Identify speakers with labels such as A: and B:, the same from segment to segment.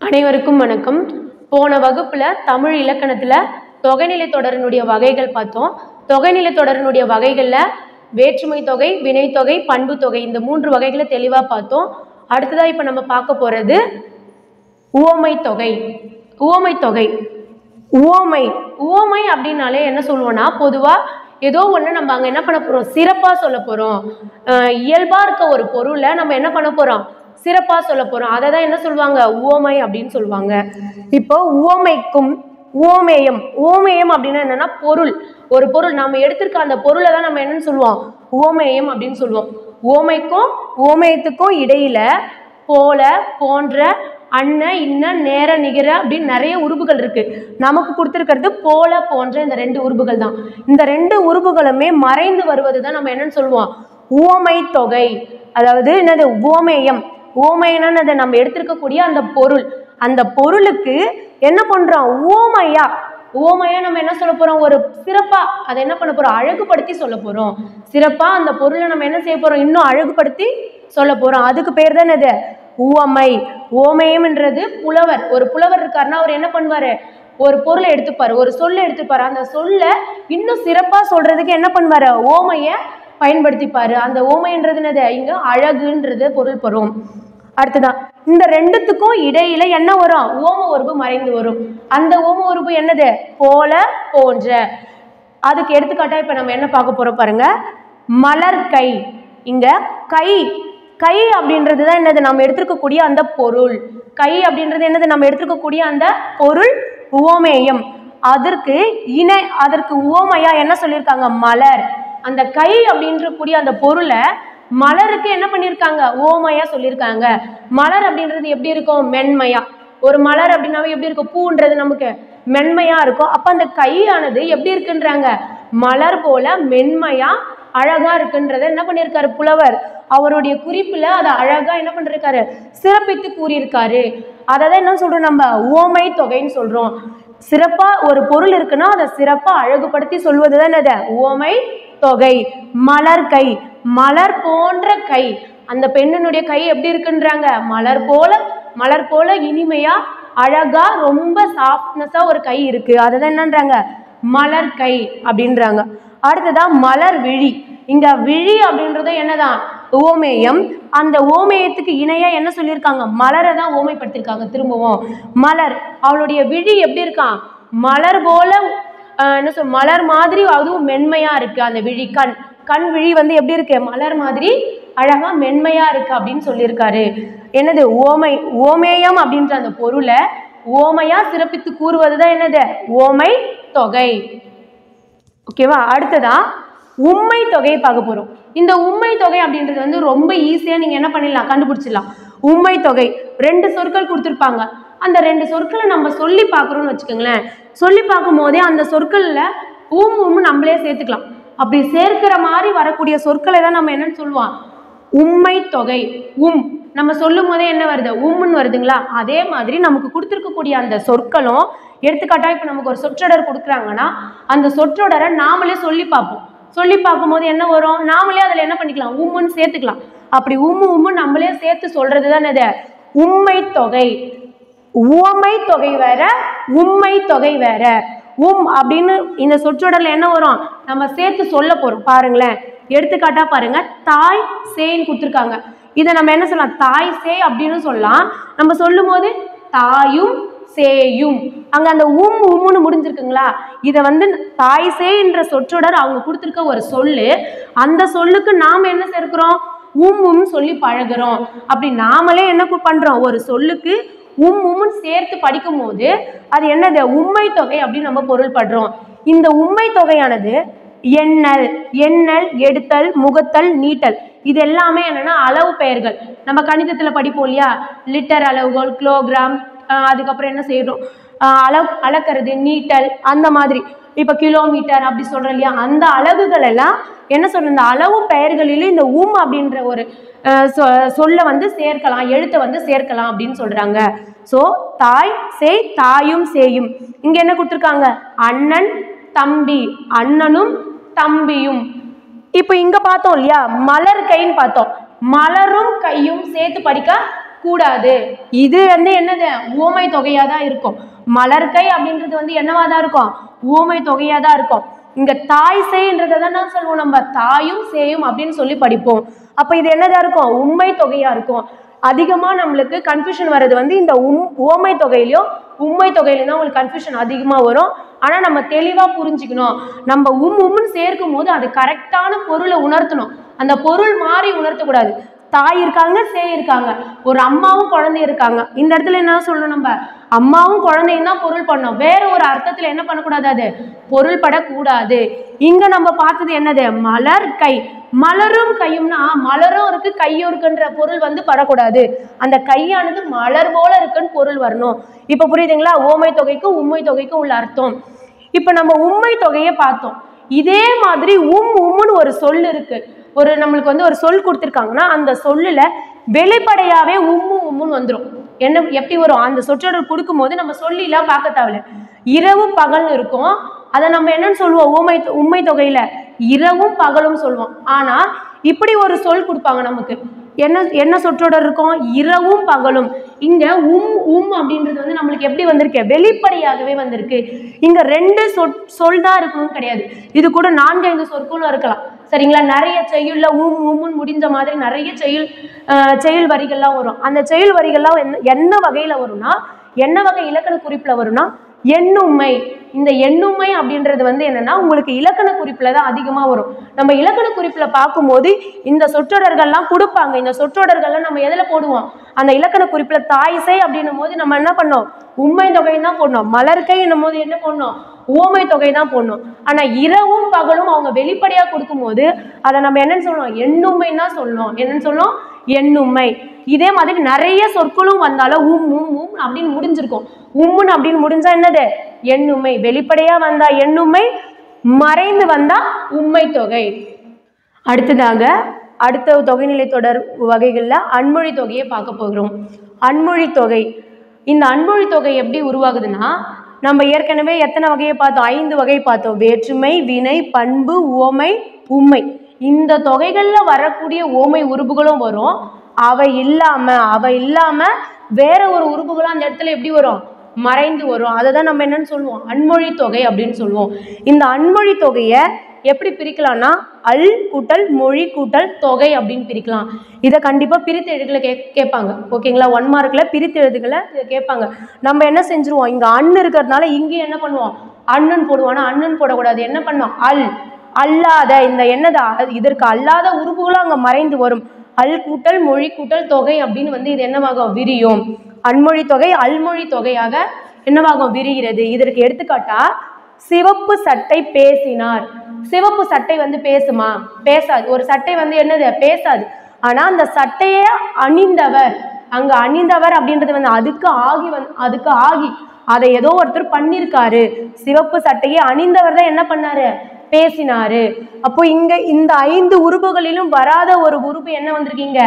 A: அனைவருக்கும் வணக்கம் போன வகுப்புல தமிழ் இலக்கணத்துல தொகைநிலை தொடரினுடைய வகைகள் பார்த்தோம் தொகைநிலை தொடரினுடைய வகைகள்ல வேற்றுமை தொகை வினைத்தொகை பண்பு தொகை இந்த மூன்று வகைகளை தெளிவா பார்த்தோம் அடுத்ததா இப்ப நம்ம பார்க்க போறது உவமை தொகை உவமை தொகை உவமை உவமை அப்படின்னாலே என்ன சொல்லுவோம்னா பொதுவா ஏதோ ஒன்று நம்ம அங்கே என்ன பண்ண போகிறோம் சிறப்பாக சொல்ல போகிறோம் இயல்பாக இருக்க ஒரு பொருளை நம்ம என்ன பண்ண போகிறோம் சிறப்பாக சொல்ல போகிறோம் அதை தான் என்ன சொல்லுவாங்க உவமை அப்படின்னு சொல்லுவாங்க இப்போ உவமைக்கும் உவமேயம் உவமேயம் அப்படின்னா என்னன்னா பொருள் ஒரு பொருள் நம்ம எடுத்திருக்க அந்த பொருளை தான் நம்ம என்னன்னு சொல்லுவோம் உவமேயம் அப்படின்னு சொல்லுவோம் உவமைக்கும் உவமேயத்துக்கும் இடையில போல போன்ற அன்ன இன்ன நேர நிகர அப்படின்னு நிறைய உறுப்புகள் இருக்கு நமக்கு கொடுத்துருக்கிறது போல போன்ற இந்த ரெண்டு உறுப்புகள் தான் இந்த ரெண்டு உறுப்புகளுமே மறைந்து வருவது தான் நம்ம என்னன்னு சொல்லுவோம் உவமை தொகை அதாவது என்னது உவமேயம் உவமையன்னு அதை நம்ம எடுத்திருக்கக்கூடிய அந்த பொருள் அந்த பொருளுக்கு என்ன பண்றோம் உவமையா உவமையா நம்ம என்ன சொல்ல போறோம் ஒரு சிறப்பா அதை என்ன பண்ண போறோம் அழகுபடுத்தி சொல்ல போறோம் சிறப்பா அந்த பொருளை நம்ம என்ன செய்ய போறோம் இன்னும் அழகுபடுத்தி சொல்ல போறோம் அதுக்கு பேர் தான் இது உவமை ஓமயம்ன்றது புலவர் ஒரு புலவர் இருக்காருன்னா அவர் என்ன பண்ணுவாரு ஒரு பொருளை எடுத்துப்பாரு ஒரு சொல்லை எடுத்துப்பாரு அந்த சொல்லை இன்னும் சிறப்பா சொல்றதுக்கு என்ன பண்ணுவாரு ஓமைய பயன்படுத்திப்பாரு அந்த ஓமைன்றது என்னது இங்க அழகுன்றது பொருள் பெறும் அடுத்ததான் இந்த ரெண்டுத்துக்கும் இடையில என்ன வரும் ஓம உருபு மறைந்து வரும் அந்த ஓம உருபு என்னது போல போன்ற அதுக்கு எடுத்துக்காட்டா இப்ப நம்ம என்ன பார்க்க போறோம் பாருங்க மலர் கை இங்க கை கை அப்படின்றது தான் என்னது நம்ம எடுத்திருக்கக்கூடிய அந்த பொருள் கை அப்படின்றது என்னது நம்ம எடுத்திருக்கக்கூடிய அந்த பொருள் உவமேயம் அதற்கு இணை அதற்கு உவமையா என்ன சொல்லியிருக்காங்க மலர் அந்த கை அப்படின்ற கூடிய அந்த பொருளை மலருக்கு என்ன பண்ணியிருக்காங்க ஓமையா சொல்லியிருக்காங்க மலர் அப்படின்றது எப்படி இருக்கும் மென்மையா ஒரு மலர் அப்படின்னாவே எப்படி இருக்கும் பூன்றது நமக்கு மென்மையா இருக்கும் அப்ப அந்த கையானது எப்படி இருக்குன்றாங்க மலர் போல மென்மையா அழகா இருக்குன்றத என்ன பண்ணியிருக்காரு புலவர் அவருடைய குறிப்புல அதை அழகா என்ன பண்ணிருக்காரு சிறப்பித்து கூறியிருக்காரு அதை தான் என்ன சொல்றோம் நம்ம ஓமை தொகைன்னு சொல்றோம் சிறப்பா ஒரு பொருள் இருக்குன்னா அதை சிறப்பா அழகுபடுத்தி சொல்வது தான் என்னது ஓமை தொகை மலர் கை மலர் போன்ற கை அந்த பெண்ணினுடைய கை எப்படி இருக்குன்றாங்க மலர் போல மலர் போல இனிமையா அழகா ரொம்ப சாஃப்ட்னஸா ஒரு கை இருக்கு அதை தான் என்னன்றாங்க மலர் கை அப்படின்றாங்க அடுத்ததா மலர் விழி இங்க விழி அப்படின்றது என்னதான் ஓமேயம் அந்த ஓமேயத்துக்கு இணையா என்ன சொல்லியிருக்காங்க மலரை தான் ஓமைப்படுத்திருக்காங்க திரும்பவும் மலர் அவளுடைய விழி எப்படி இருக்கான் மலர் போல ஆஹ், என்ன சொல் மலர் மாதிரி அதுவும் மென்மையா இருக்கு அந்த விழி கண் கண் விழி வந்து எப்படி இருக்கு மலர் மாதிரி அழகா மென்மையா இருக்கு அப்படின்னு சொல்லியிருக்காரு என்னது ஓமை ஓமேயம் அப்படின்ற அந்த பொருளை ஓமையா சிறப்பித்து கூறுவதுதான் என்னது ஓமை தொகை ஓகேவா அடுத்ததா உண்மை தொகையை பார்க்க போறோம் இந்த உண்மை தொகை அப்படின்றது வந்து ரொம்ப ஈஸியா நீங்க என்ன பண்ணிடலாம் கண்டுபிடிச்சிடலாம் உண்மை தொகை ரெண்டு சொற்கள் கொடுத்துருப்பாங்க அந்த ரெண்டு சொற்களை நம்ம சொல்லி பார்க்குறோம்னு வச்சுக்கோங்களேன் சொல்லி பார்க்கும் போதே அந்த சொற்கள்ல ஊம் உம் நம்மளே சேர்த்துக்கலாம் அப்படி சேர்க்கிற மாதிரி வரக்கூடிய சொற்களை தான் நம்ம என்னன்னு சொல்லுவோம் உண்மை தொகை உம் நம்ம சொல்லும் போதே என்ன வருது உம்முன்னு வருதுங்களா அதே மாதிரி நமக்கு கொடுத்துருக்கக்கூடிய அந்த சொற்களும் எடுத்துக்காட்டா இப்போ நமக்கு ஒரு சொற்றொடர் கொடுக்குறாங்கன்னா அந்த சொற்றொடரை நாமளே சொல்லி பார்ப்போம் சொல்லி பார்க்கும்போது என்ன வரும் நாமளே அதில் என்ன பண்ணிக்கலாம் உம்முன்னு சேர்த்துக்கலாம் அப்படி உம்மு உம்மு நம்மளே சேர்த்து சொல்றது தான் இது உண்மை தொகை உவமை தொகை வேற உண்மை தொகை வேற உம் அப்படின்னு இந்த சொற்றொடர்ல என்ன வரும் நம்ம சேர்த்து சொல்ல போறோம் பாருங்களேன் எடுத்துக்காட்டா பாருங்க தாய் சேன்னு கொடுத்துருக்காங்க இதை நம்ம என்ன சொல்லலாம் தாய் சே அப்படின்னு சொல்லலாம் நம்ம சொல்லும் போது தாயும் சேயும் அங்க அந்த உம் உம்முன்னு முடிஞ்சிருக்குங்களா இதை வந்து தாய் சேன்ற சொற்றொடர் அவங்க கொடுத்துருக்க ஒரு சொல்லு அந்த சொல்லுக்கு நாம என்ன சேர்க்கிறோம் உம் உம் சொல்லி பழகுறோம் அப்படி நாமளே என்ன கு- பண்றோம் ஒரு சொல்லுக்கு உம் உம்முன்னு சேர்த்து படிக்கும் போது அது என்னது உண்மை தொகை அப்படின்னு நம்ம பொருள் படுறோம் இந்த உண்மை தொகையானது எண்ணல் எண்ணல் எடுத்தல் முகத்தல் நீட்டல் இது எல்லாமே என்னன்னா அளவு பெயர்கள் நம்ம கணிதத்துல படிப்போம் இல்லையா லிட்டர் அளவுகோல் கிலோகிராம் ஆஹ் அதுக்கப்புறம் என்ன செய்யறோம் ஆஹ் அளவு அளக்கிறது நீட்டல் அந்த மாதிரி இப்போ கிலோமீட்டர் அப்படி சொல்றோம் இல்லையா அந்த அளவுகள் எல்லாம் என்ன சொல்ற இந்த அளவு பெயர்களிலும் இந்த உம் அப்படின்ற ஒரு ஆஹ் சொ- சொல்ல வந்து சேர்க்கலாம் எழுத்தை வந்து சேர்க்கலாம் அப்படின்னு சொல்றாங்க ஸோ தாய் சேய் தாயும் சேயும் இங்க என்ன கொடுத்துருக்காங்க அண்ணன் தம்பி அண்ணனும் தம்பியும் இப்போ இங்க பார்த்தோம் இல்லையா மலர் கைன்னு பார்த்தோம் மலரும் கையும் சேர்த்து படிக்க கூடாது இது வந்து என்னது உவமை தொகையா தான் இருக்கும் மலர்கை அப்படின்றது வந்து என்னவா தான் இருக்கும் உவமை தொகையா தான் இருக்கும் இங்க தாய் சேய்ன்றதை தான் நான் சொல்லுவோம் நம்ம தாயும் சேயும் அப்படின்னு சொல்லி படிப்போம் அப்ப இது என்னதா இருக்கும் உண்மை தொகையா இருக்கும் அதிகமா நம்மளுக்கு கன்ஃபியூஷன் வர்றது வந்து இந்த உம் உவமை தொகையிலையும் உண்மை தொகையிலையும் தான் உங்களுக்கு கன்ஃபியூஷன் அதிகமா வரும் ஆனா நம்ம தெளிவா புரிஞ்சுக்கணும் நம்ம உம் உம்னு சேர்க்கும் போது அது கரெக்டான பொருளை உணர்த்தணும் அந்த பொருள் மாறி உணர்த்தக்கூடாது தாய் இருக்காங்க சே இருக்காங்க ஒரு அம்மாவும் குழந்தை இருக்காங்க இந்த இடத்துல என்ன சொல்லணும் நம்ம அம்மாவும் குழந்தையும் தான் பொருள் பண்ணோம் வேற ஒரு அர்த்தத்துல என்ன பண்ணக்கூடாது அது பொருள் படக்கூடாது இங்க நம்ம பார்த்தது என்னது மலர் கை மலரும் கையும்னா மலரும் இருக்கு கையும் இருக்குன்ற பொருள் வந்து படக்கூடாது அந்த கையானது மலர் போல இருக்குன்னு பொருள் வரணும் இப்ப புரியுதுங்களா ஓமை தொகைக்கும் உண்மை தொகைக்கும் உள்ள அர்த்தம் இப்ப நம்ம உண்மை தொகையை பார்த்தோம் இதே மாதிரி உம் உம்முன்னு ஒரு சொல் இருக்கு ஒரு நம்மளுக்கு வந்து ஒரு சொல் கொடுத்துருக்காங்கன்னா அந்த சொல்லுல வெளிப்படையாவே உம்மு உம்முன்னு வந்துடும் என்ன எப்படி வரும் அந்த சொற்றொடர் கொடுக்கும்போது நம்ம சொல்லிலாம் பார்க்க தேவையில்ல இரவு பகல்னு இருக்கும் அதை நம்ம என்னன்னு சொல்லுவோம் ஊமை உண்மை தொகையில இரவும் பகலும் சொல்லுவோம் ஆனா இப்படி ஒரு சொல் கொடுப்பாங்க நமக்கு என்ன என்ன சொற்றொடர் இருக்கும் இரவும் பகலும் இங்க உம் உம் அப்படின்றது வந்து நம்மளுக்கு எப்படி வந்திருக்கு வெளிப்படையாகவே வந்திருக்கு இங்க ரெண்டு சொற் சொல் தான் இருக்கணும்னு கிடையாது இது கூட நான்கு ஐந்து சொற்களும் இருக்கலாம் சரிங்களா நிறைய செய்யுள்ல உம் உம்முன்னு முடிஞ்ச மாதிரி நிறைய செய்யுள் அஹ், செய்யுள் வரிகள்லாம் வரும் அந்த செய்யுள் வரிகள்லாம் என்ன என்ன வகையில வரும்னா என்ன வகை இலக்கண குறிப்புல வரும்னா எண்ணுமை இந்த எண்ணுமை அப்படின்றது வந்து என்னன்னா உங்களுக்கு இலக்கண குறிப்புல தான் அதிகமா வரும் நம்ம இலக்கண குறிப்புல பார்க்கும்போது இந்த சொற்றொடர்கள்லாம் கொடுப்பாங்க இந்த சொற்றொடர்கள்லாம் நம்ம எதுல போடுவோம் அந்த இலக்கண குறிப்புல தாய்சை அப்படின்னும் போது நம்ம என்ன பண்ணோம் உண்மை தொகை தான் போடணும் மலர்கை என்னும் போது என்ன பண்ணணும் ஓமை தொகை தான் போடணும் ஆனா இரவும் பகலும் அவங்க வெளிப்படையா கொடுக்கும்போது அதை நம்ம என்னன்னு சொல்லணும் எண்ணுமைன்னு தான் சொல்லணும் என்னன்னு சொல்லணும் எண்ணுமை இதே மாதிரி நிறைய சொற்களும் வந்தாலும் உம் உம் உம் அப்படின்னு முடிஞ்சிருக்கும் உம்முன்னு அப்படின்னு முடிஞ்சா என்னது எண்ணுமை வெளிப்படையா வந்தா எண்ணுமை மறைந்து வந்தா உண்மை தொகை அடுத்ததாக அடுத்த தொகைநிலை தொடர் வகைகளில் அன்மொழி தொகையை பார்க்க போகிறோம் அன்மொழி தொகை இந்த அன்மொழி தொகை எப்படி உருவாகுதுன்னா நம்ம ஏற்கனவே எத்தனை வகையை பார்த்தோம் ஐந்து வகை பார்த்தோம் வேற்றுமை வினை பண்பு உவமை உண்மை இந்த தொகைகளில் வரக்கூடிய ஓமை உறுப்புகளும் வரும் அவை இல்லாம அவை இல்லாம வேற ஒரு உறுப்புகளும் அந்த இடத்துல எப்படி வரும் மறைந்து வரும் அதை தான் நம்ம என்னன்னு சொல்லுவோம் அன்மொழி தொகை அப்படின்னு சொல்லுவோம் இந்த அன்மொழி தொகையை எப்படி பிரிக்கலாம்னா அல் கூட்டல் மொழி கூட்டல் தொகை அப்படின்னு பிரிக்கலாம் இதை கண்டிப்பாக பிரித்து எழுதுகளை கே கேட்பாங்க ஓகேங்களா ஒன் மார்க்கில் பிரித்து எழுதுகளை இதை கேட்பாங்க நம்ம என்ன செஞ்சுருவோம் இங்கே அன் இருக்கிறதுனால இங்கேயும் என்ன பண்ணுவோம் அண்ணன் போடுவோம் ஆனால் அண்ணன் போடக்கூடாது என்ன பண்ணோம் அல் அல்லாத இந்த என்னது அ- இதற்கு அல்லாத உறுப்புகளும் அங்கே மறைந்து வரும் அல் கூட்டல் மொழி கூட்டல் தொகை அப்படின்னு வந்து இது என்னவாகும் விரியும் அன்மொழி தொகை அல்மொழி தொகையாக என்னவாகும் விரிகிறது இதற்கு எடுத்துக்காட்டா சிவப்பு சட்டை பேசினார் சிவப்பு சட்டை வந்து பேசுமா பேசாது ஒரு சட்டை வந்து என்னது பேசாது ஆனா அந்த சட்டையை அணிந்தவர் அங்க அணிந்தவர் அப்படின்றது வந்து அதுக்கு ஆகி வந்து அதுக்கு ஆகி அதை ஏதோ ஒருத்தர் பண்ணியிருக்காரு சிவப்பு சட்டையை அணிந்தவர் தான் என்ன பண்ணாரு பேசினாரு அப்போ இங்க இந்த ஐந்து உறுப்புகளிலும் வராத ஒரு உறுப்பு என்ன வந்திருக்கீங்க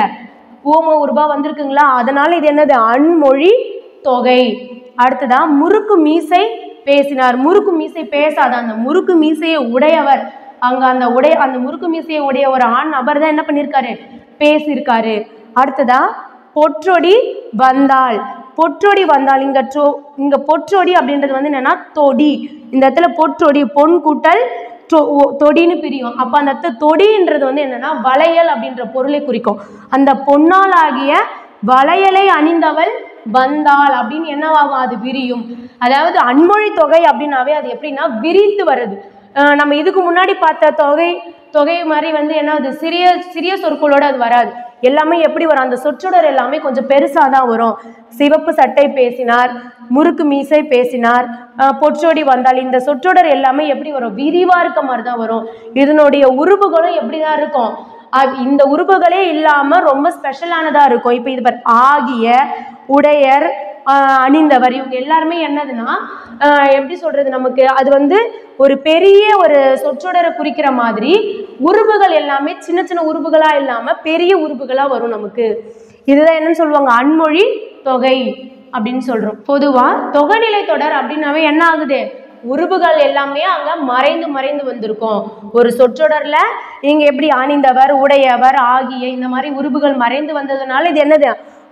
A: ஓம உருபா வந்திருக்குங்களா அதனால இது என்னது அன்மொழி தொகை அடுத்ததா முறுக்கு மீசை பேசினார் முறுக்கு மீசை பேசாத அந்த முறுக்கு மீசையை உடையவர் அங்க அந்த உடைய அந்த முறுக்கு மீசையை உடைய ஒரு ஆண் நபர் தான் என்ன பண்ணியிருக்காரு பேசியிருக்காரு அடுத்ததா பொற்றொடி வந்தாள் பொற்றொடி வந்தாள் இங்க ட்ரோ இங்க பொற்றொடி அப்படின்றது வந்து என்னன்னா தொடி இந்த இடத்துல பொற்றொடி பொன் கூட்டல் தொ- ஓ- தொடின்னு பிரியும் அப்ப அந்த இடத்துல தொடின்றது வந்து என்னன்னா வளையல் அப்படின்ற பொருளை குறிக்கும் அந்த பொன்னால் ஆகிய வளையலை அணிந்தவள் வந்தாள் அப்படின்னு என்னவாகும் அது விரியும் அதாவது அன்மொழி தொகை அப்படின்னாவே அது எப்படின்னா விரித்து வருது அஹ் நம்ம இதுக்கு முன்னாடி பார்த்த தொகை தொகை மாதிரி வந்து என்ன அது சிறிய சிறிய சொற்களோட அது வராது எல்லாமே எப்படி வரும் அந்த சொற்றொடர் எல்லாமே கொஞ்சம் பெருசாக தான் வரும் சிவப்பு சட்டை பேசினார் முறுக்கு மீசை பேசினார் அஹ் பொற்றோடி வந்தால் இந்த சொற்றொடர் எல்லாமே எப்படி வரும் விரிவா இருக்க மாதிரி தான் வரும் இதனுடைய உறுப்புகளும் எப்படி தான் இருக்கும் அ- இந்த உறுப்புகளே இல்லாம ரொம்ப ஸ்பெஷலானதா இருக்கும் இப்போ இது பாரு ஆகிய உடையர் ஆஹ் அணிந்தவர் இவங்க எல்லாருமே என்னதுன்னா ஆஹ் எப்படி சொல்றது நமக்கு அது வந்து ஒரு பெரிய ஒரு சொற்றொடரை குறிக்கிற மாதிரி உறுப்புகள் எல்லாமே சின்ன சின்ன உறுப்புகளா இல்லாம பெரிய உறுப்புகளா வரும் நமக்கு இதுதான் என்னன்னு சொல்லுவாங்க அன்மொழி தொகை அப்படின்னு சொல்றோம் பொதுவா தொகைநிலை தொடர் அப்படின்னாவே என்ன ஆகுது உறுப்புகள் எல்லாமே அங்க மறைந்து மறைந்து வந்திருக்கும் ஒரு சொற்றொடர்ல இங்க எப்படி அணிந்தவர் உடையவர் ஆகிய இந்த மாதிரி உறுப்புகள் மறைந்து வந்ததுனால இது என்னது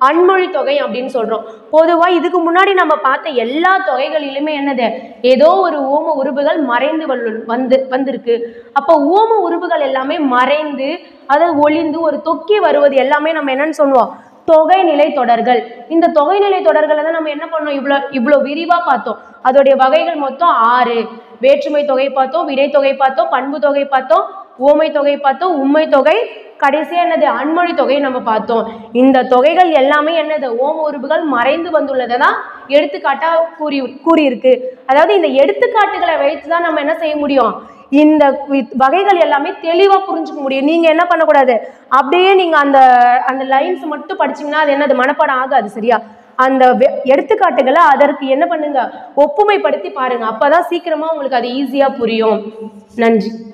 A: அன்மொழி தொகை அப்படின்னு சொல்றோம் பொதுவா இதுக்கு முன்னாடி நம்ம பார்த்த எல்லா தொகைகளிலுமே என்னது ஏதோ ஒரு ஓம உருபுகள் மறைந்து வல்லு- வந்து வந்திருக்கு அப்போ ஓம உருபுகள் எல்லாமே மறைந்து அதாவது ஒளிந்து ஒரு தொக்கி வருவது எல்லாமே நம்ம என்னன்னு சொல்லுவோம் தொகைநிலை தொடர்கள் இந்த தொகைநிலை தொடர்களை தான் நம்ம என்ன பண்ணோம் இவ்வளோ இவ்வளோ விரிவாக பார்த்தோம் அதோடைய வகைகள் மொத்தம் ஆறு வேற்றுமை தொகை பார்த்தோம் வினைத்தொகை பார்த்தோம் பண்பு தொகை பார்த்தோம் ஓமை தொகை பார்த்தோம் உண்மை தொகை கடைசியா என்னது அன்மொழி தொகை நம்ம பார்த்தோம் இந்த தொகைகள் எல்லாமே என்னது ஓம உறுப்புகள் மறைந்து வந்துள்ளதை தான் எடுத்துக்காட்டா கூறி கூறியிருக்கு அதாவது இந்த எடுத்துக்காட்டுகளை வைத்து தான் நம்ம என்ன செய்ய முடியும் இந்த வி- வகைகள் எல்லாமே தெளிவா புரிஞ்சுக்க முடியும் நீங்க என்ன பண்ணக்கூடாது அப்படியே நீங்க அந்த அந்த லைன்ஸ் மட்டும் படிச்சீங்கன்னா அது என்னது மனப்பாடம் ஆகாது சரியா அந்த வெ- எடுத்துக்காட்டுகளை அதற்கு என்ன பண்ணுங்க ஒப்புமைப்படுத்தி பாருங்க அப்பதான் சீக்கிரமா உங்களுக்கு அது ஈஸியா புரியும் நன்றி